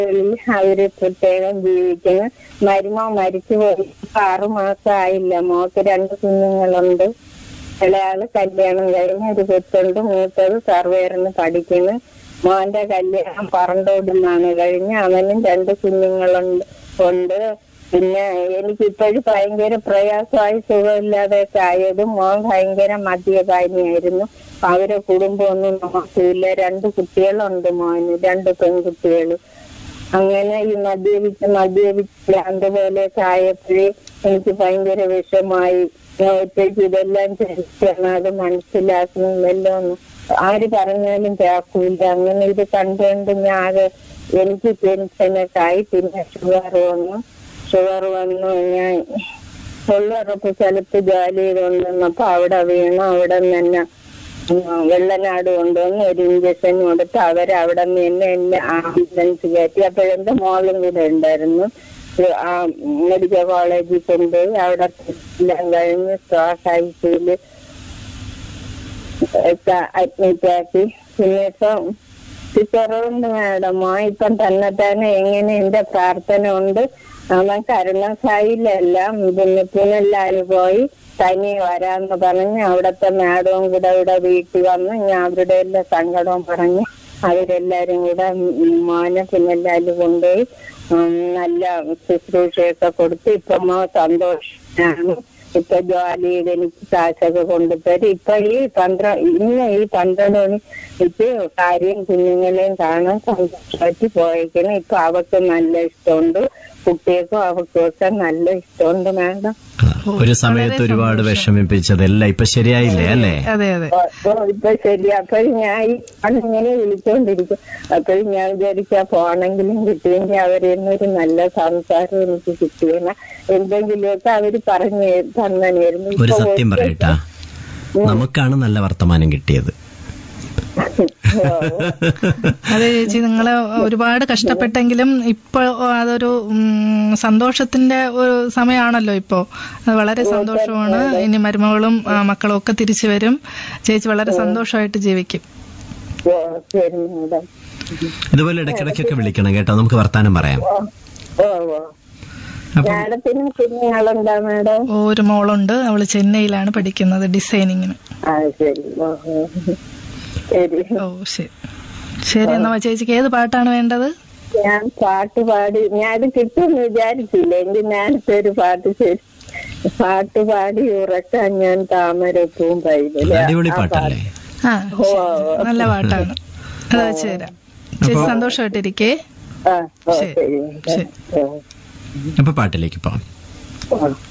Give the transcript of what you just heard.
അവര് പ്രത്യേകം ജീവിക്കുന്നു മരുമോ മരിച്ചു പോയി ഇപ്പൊ ആറു മാസം ആയില്ല മോക്ക് രണ്ട് കുഞ്ഞുങ്ങളുണ്ട് ഇളയാള് കല്യാണം കഴിഞ്ഞ് ഒരു കൊച്ചുണ്ട് മൂത്തത് സർവേറിന് പഠിക്കുന്നു മോന്റെ കല്യാണം പറണ്ടോടുന്നാണ് കഴിഞ്ഞ് അവനും രണ്ട് കുഞ്ഞുങ്ങളുണ്ട് ഉണ്ട് പിന്നെ എനിക്ക് ഇപ്പോഴും ഭയങ്കര പ്രയാസമായി സുഖമില്ലാതെയൊക്കെ ആയത് മോൻ ഭയങ്കര മദ്യപാനിയായിരുന്നു അവരെ കുടുംബമൊന്നും നോക്കിയില്ല രണ്ട് കുട്ടികളുണ്ട് മോന് രണ്ട് പെൺകുട്ടികൾ അങ്ങനെ ഈ മദ്യപിച്ച് മദ്യപിച്ച് അതുപോലെയൊക്കെ ആയപ്പോഴേ എനിക്ക് ഭയങ്കര വിഷമായി ഞാൻ ഒറ്റയ്ക്ക് ഇതെല്ലാം ചെയ്യിച്ചാണ് അത് മനസ്സിലാക്കുന്നില്ലല്ലോ എന്ന് ആര് പറഞ്ഞാലും കേൾക്കൂല അങ്ങനെ ഇത് കണ്ടുകൊണ്ട് ഞാൻ ആകെ എനിക്ക് ടെൻഷനൊക്കെ ആയി പിന്നെ ഷുഗർ വന്നു ഷുഗർ വന്നു ഞാൻ തൊഴിലുറപ്പ് സ്ഥലത്ത് ജോലി ചെയ്തുകൊണ്ടിരുന്നപ്പോ അവിടെ വീണു അവിടെ നിന്ന് തന്നെ ഉം, വെള്ളനാട് കൊണ്ടുവന്ന് ഒരു ഇഞ്ചക്ഷൻ കൊടുത്ത് അവരവിടെ നിന്ന് എന്നെ എന്നെ ആംബുലൻസ് കയറ്റി അപ്പോഴെന്റെ മോളും കൂടെ ഉണ്ടായിരുന്നു ഒരു ആ മെഡിക്കൽ കോളേജിൽ കൊണ്ടുപോയി അവിടെ എല്ലാം കഴിഞ്ഞ് സ്ട്രോക്ക് ഐസിയില് ഒക്കെ അഡ്മിറ്റ് ആക്കി പിന്നെ ഇപ്പം കുറവുണ്ട് മാഡം മോ ഇപ്പം തന്നെ തന്നെ എങ്ങനെ എന്റെ പ്രാർത്ഥന ഉണ്ട് അവൻ കരുണസായിലെല്ലാം പിന്നെ പുനല്ലാല് പോയി തനി വരാന്ന് പറഞ്ഞ് അവിടത്തെ മാഡവും കൂടെ ഇവിടെ വീട്ടിൽ വന്ന് ഞാൻ അവരുടെ എല്ലാ സങ്കടവും പറഞ്ഞ് അവരെല്ലാരും കൂടെ ഉം മോനെ പുനല്ലാല് കൊണ്ടുപോയി ഉം നല്ല ശുശ്രൂഷയൊക്കെ കൊടുത്ത് ഇപ്പൊ മോ സന്തോഷമാണ് ഇപ്പൊ ജോലിയിൽ എനിക്ക് കാശൊക്കെ കൊണ്ടുതരും ഇപ്പൊ ഈ പന്ത്രണ്ട് ഇന്ന് ഈ പന്ത്രണ്ട് മണിക്ക് കാര്യം കുഞ്ഞുങ്ങളെയും കാണാൻ സന്തോഷമായിട്ട് പോയേക്കണം ഇപ്പൊ അവർക്ക് നല്ല ഇഷ്ടമുണ്ട് കുട്ടികൾക്കും അവർക്കും ഒക്കെ നല്ല ഇഷ്ടമുണ്ട് മാഡം ഒരു സമയത്ത് ഒരുപാട് വിഷമിപ്പിച്ചതെല്ലാം ഇപ്പൊ ശരിയായില്ലേ അല്ലേ അതെ അതെ അപ്പൊ ഇപ്പൊ ശരി അപ്പൊ ഞാൻ ഈ ഇങ്ങനെ വിളിച്ചോണ്ടിരിക്കും അപ്പൊ ഞാൻ വിചാരിച്ച പോണെങ്കിലും കിട്ടിയെങ്കിൽ അവരിൽ നിന്നൊരു നല്ല സംസാരം എനിക്ക് കിട്ടിയെന്ന എന്തെങ്കിലുമൊക്കെ അവര് പറഞ്ഞു തന്നായിരുന്നു ഒരു ഇപ്പൊ സത്യം പറയട്ടാ നമുക്കാണ് നല്ല വർത്തമാനം കിട്ടിയത് അതെ ചേച്ചി നിങ്ങള് ഒരുപാട് കഷ്ടപ്പെട്ടെങ്കിലും ഇപ്പൊ അതൊരു ഉം, സന്തോഷത്തിന്റെ ഒരു സമയമാണല്ലോ ഇപ്പോ അത് വളരെ സന്തോഷമാണ് ഇനി മരുമകളും ആ, മക്കളും ഒക്കെ തിരിച്ചു വരും ചേച്ചി വളരെ സന്തോഷമായിട്ട് ജീവിക്കും ഓ, ശരി മാഡം ഇതുപോലെ ഇടയ്ക്കിടയ്ക്കൊക്കെ വിളിക്കണം കേട്ടോ നമുക്ക് വർത്താനം പറയാം ഓ ഓ ഓ മാഡത്തിനും കുഞ്ഞുങ്ങളുണ്ടോ മാഡം ഒരു മോളുണ്ട് അവള് ചെന്നൈയിലാണ് പഠിക്കുന്നത് ഡിസൈനിങ്ങിന് ആ ശരി ഓ ഓ. ശരി ഓ ശരി ശരി എന്നാ ചേച്ചിക്ക് ഏത് പാട്ടാണ് വേണ്ടത് ഞാൻ പാട്ട് പാടി ഞാൻ കിട്ടുമെന്ന് വിചാരിച്ചില്ല എങ്കിൽ നേരത്തെ ഒരു പാട്ട് ശരി പാട്ട് പാടി ഉറക്കാൻ ഞാൻ താമരപ്പൂവും പൈതല് അടിപൊളി പാട്ടല്ലേ ആ ശരി. നല്ല പാട്ടാണ് അത് വെച്ച് തരാം ചേച്ചി സന്തോഷമായിട്ടിരിക്കേ ആ ഓ ശരി. ശരി ശരി. ഓ അപ്പൊ പാട്ടിലേക്ക് പോവാം ഓ